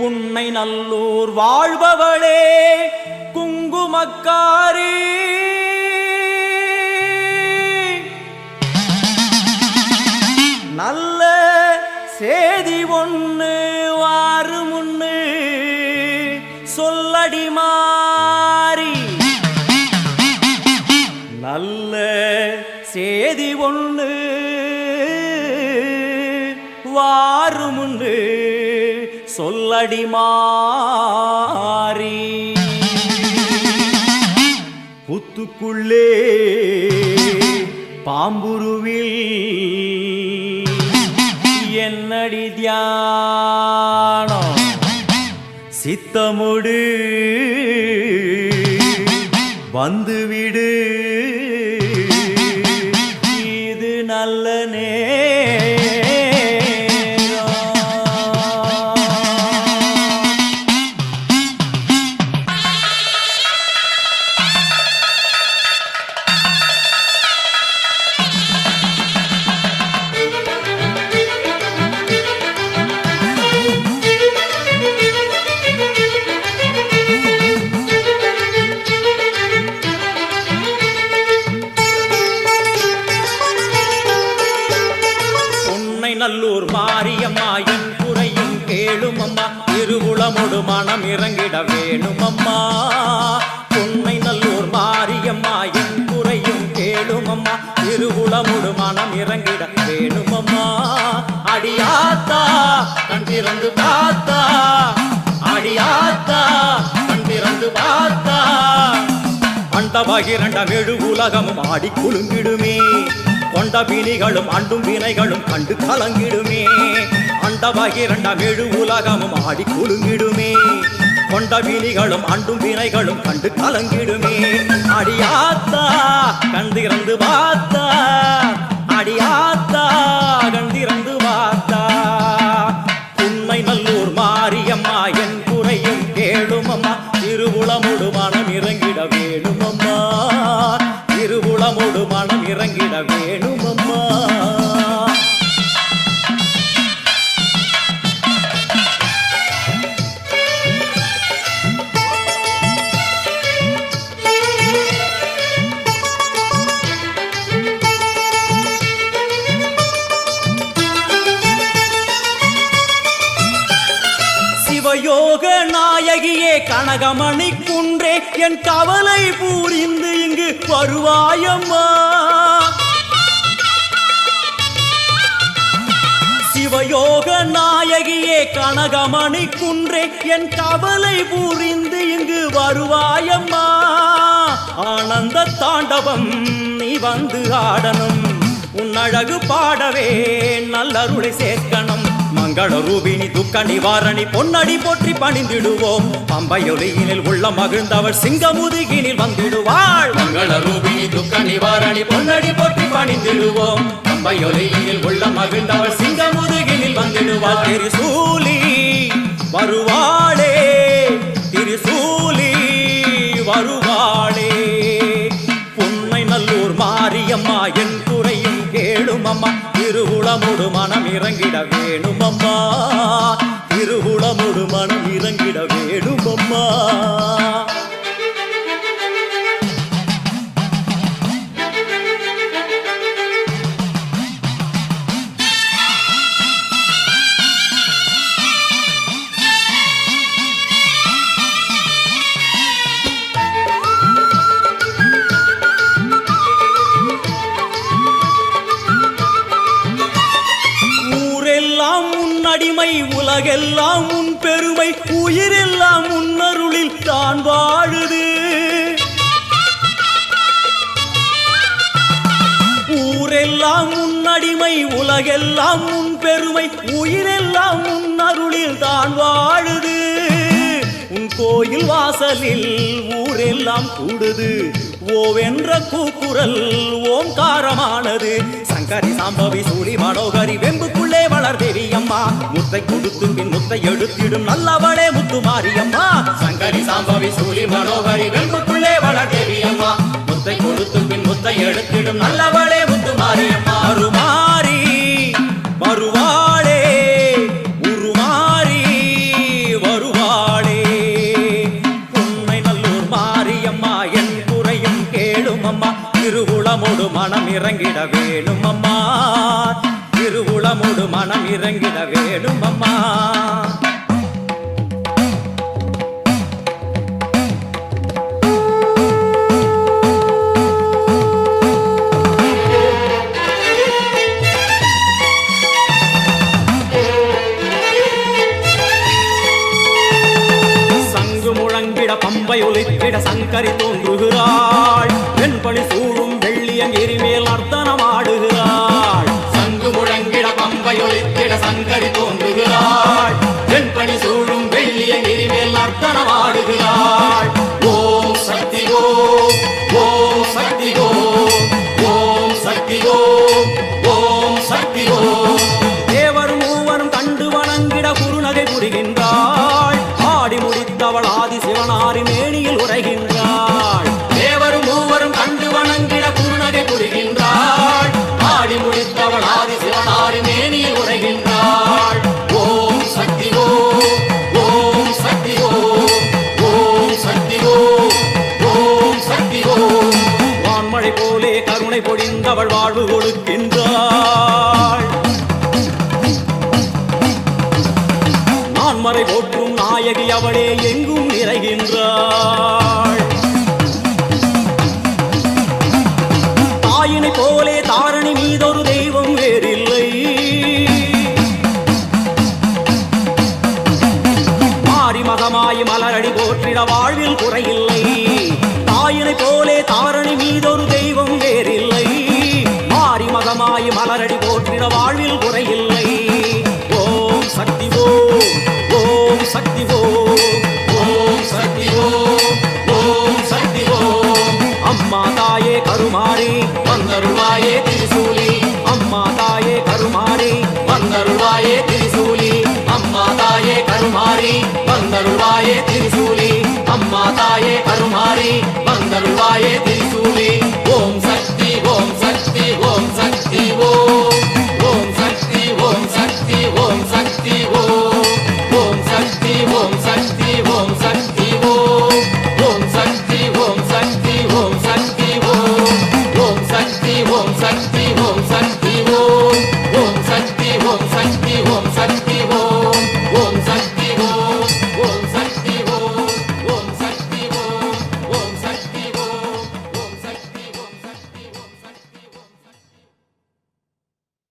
புன்னை நல்லூர் வாழ்பவளே குங்குமக்காரி நல்ல சேதி ஒண்ணு வாரு முன்னு சொல்லடி மாறி நல்ல சேதி ஒண்ணு வாரு முன்னு சொல்லடி மாறி புத்துக்குள்ளே பாம்புருவில் என்னடி தியானம் சித்தமுடு வந்துவிடு இது நல்ல நேரம் உன்னை நல்லூர் மாரியம்மா என் குறையும் கேளும் அம்மா திருவுளமொடு மனம் இறங்கிட வேணும் அம்மா உன்னை நல்லூர் மாரியம்மா என் குறையும் கேளும் அம்மா திருவுளமொடு மனம் இறங்கிட வேணும் அம்மா அடியாத்தா கண் திறந்து பார்த்தா அடியாத்தா கண் திறந்து பார்த்தா அண்டபகிரண்டம் எழு உலகமும் ஆடி குலுங்கிடுமே கொண்ட வினிகளும் அண்டும் வினைகளும் கண்டு கலங்கிடுமே அண்டபகிரண்டம் எழு உலகமும் ஆடி குலுங்கிடுமே கொண்ட வினிகளும் அண்டும் வினைகளும் கண்டு கலங்கிடுமே அடியாத்தா கண்டிறந்து பார்த்தா அடியாத்தா கண்டிறந்து பார்த்தா உண்மை நல்லூர் மாரியம்மா என் குறையும் கேளும் அம்மா திருவுளமுடு மனம் இறங்கிட வேணும் அம்மா திருவுளமுடு மனம் இறங்கிட வேணும் அம்மா சிவயோக நாயகியே கனகமணி குன்றே என் கவலை பூரிந்து இங்கு வருவாயம்மா சிவயோக நாயகியே கனகமணி குன்றே என் கவலை பூரிந்து இங்கு வருவாயம்மா ஆனந்த தாண்டவம் நீ வந்து ஆடணும் உன் அழகு பாடவே நல்லருளை சேர்க்கணும் மங்கள ரூபினி துக்க நிவாரணி பொன்னடி போற்றி பணிந்திடுவோம் பம்பையொலியினில் உள்ள மகிழ்ந்தவள் சிங்கமுதுகினில் வந்திடுவாள் மங்கள ரூபினி துக்க நிவாரணி பொன்னடி போற்றி பணிந்திடுவோம் பம்பையொலியினில் உள்ள மகிழ்ந்தவள் சிங்கமுதுகினில் வந்திடுவாள் திரிசூலி வருவாளே திரிசூலி வருவாளே புன்னை நல்லூர் மாரியம்மா என் குறையும் கேளும் அம்மா திருவுளமுடு மனம் இறங்கிட வேணும் அம்மா திருவுளமுடு மனம் இறங்கிட வேணும் அம்மா ஊரெல்லாம் உன் அடிமை உலகெல்லாம் உன் பெருமை உயிரெல்லாம் உன் அருளில் தான் வாழுது ஊரெல்லாம் உன் அடிமை உலகெல்லாம் உன் பெருமை உயிரெல்லாம் உன் அருளில் தான் வாழுது உன் கோயில் வாசலில் ஊரெல்லாம் கூடுது ஓவென்ற கூக்குரல் ஓம்காரமானது சங்கரி சாம்பவி சூழி மனோகரி வெம்புக்குள்ளே வளர் தேவி அம்மா முத்தை கொடுத்து பின் முத்தை எடுத்திடும் நல்லவளே முத்து மாரியம்மா சங்கரி சாம்பவி சூழி மனோகரி வெம்புக்குள்ளே வளர் தேவி அம்மா முத்தை கொடுத்து பின் முத்தை எடுத்திடும் நல்லவளே முத்து மாரியம்மா அருமாறி வருவாளே உருமாறி இறங்கிட வேணும் அம்மா திருவுளமோடு மனம் இறங்கிட வேணும் அம்மா சங்கு முழங்கிட பம்பை ஒலித்திட சங்கரி தோன்றுகிறாள் வெண்பணி சூழும் வெள்ளியன் எரிமேல் நர்த்தனமாடுகிறாள் சங்கு முழங்கிட பம்பை ஒலித்திட சங்கரி தோன்றுகிறாள் வெண்பணி சூழும் வெள்ளிய நெறிமேல் நர்த்தனமாடுகிறாள் ஓம் சக்தி ஓம் ஓம் சக்தி ஓம் ஓம் சக்தி ஓம் ஓம் சக்தி ஓம் தேவரும் மூவரும் கண்டு வணங்கிட குறுநகை புரிகின்றாள் ஆடி முடித்தவள் ஆதி சிவனாரி மேனியில் உரைகின்றாள் தேவரும் மூவரும் கண்டு வணங்கிட குருநகை புரிகின்றாள் ஆடி முடித்தவள் ஆதி சிவனாரி மேனியில் உரைகின்றாள் ஓம் சக்தி ஓம் ஓம் சக்தி ஓம் ஓம் சக்தி ஓம் ஓம் சக்தி ஓம் வான்மழை போலே கருணை பொழிந்தவள் வாழ்வு கொடுக்கின்றாள் நான்மறை போற்றும் நாயகி அவளே எங்கும் நிறைகின்றாள் தாயினை போலே தாரணி மீதொரு தெய்வம் வேறில்லை மாறி மகமாய் மலரடி போற்றிட வாழ்வில் குறையில்லை தாயினை போலே தாரணி மீதொரு தெய்வம் வேறில்லை மாறி மகமாய் மலரடி போற்றிட வாழ்வில் குறையில்லை ஓம் சக்தி ஓம் ஓம் சக்தி ஓம் ஓம் சக்தி ஓம் ஓம் சக்தி ஓம் அம்மா தாயே கருமாரி வந்தருள்வாயே திரிசூலி அம்மா தாயே கருமாரி வந்தருள்வாயே திரிசூலி அம்மா தாயே கருமாரி வந்தருள்வாயே திரிசூலி அம்மா தாயே கருமாரி வந்தருள்வாயே திரிசூலி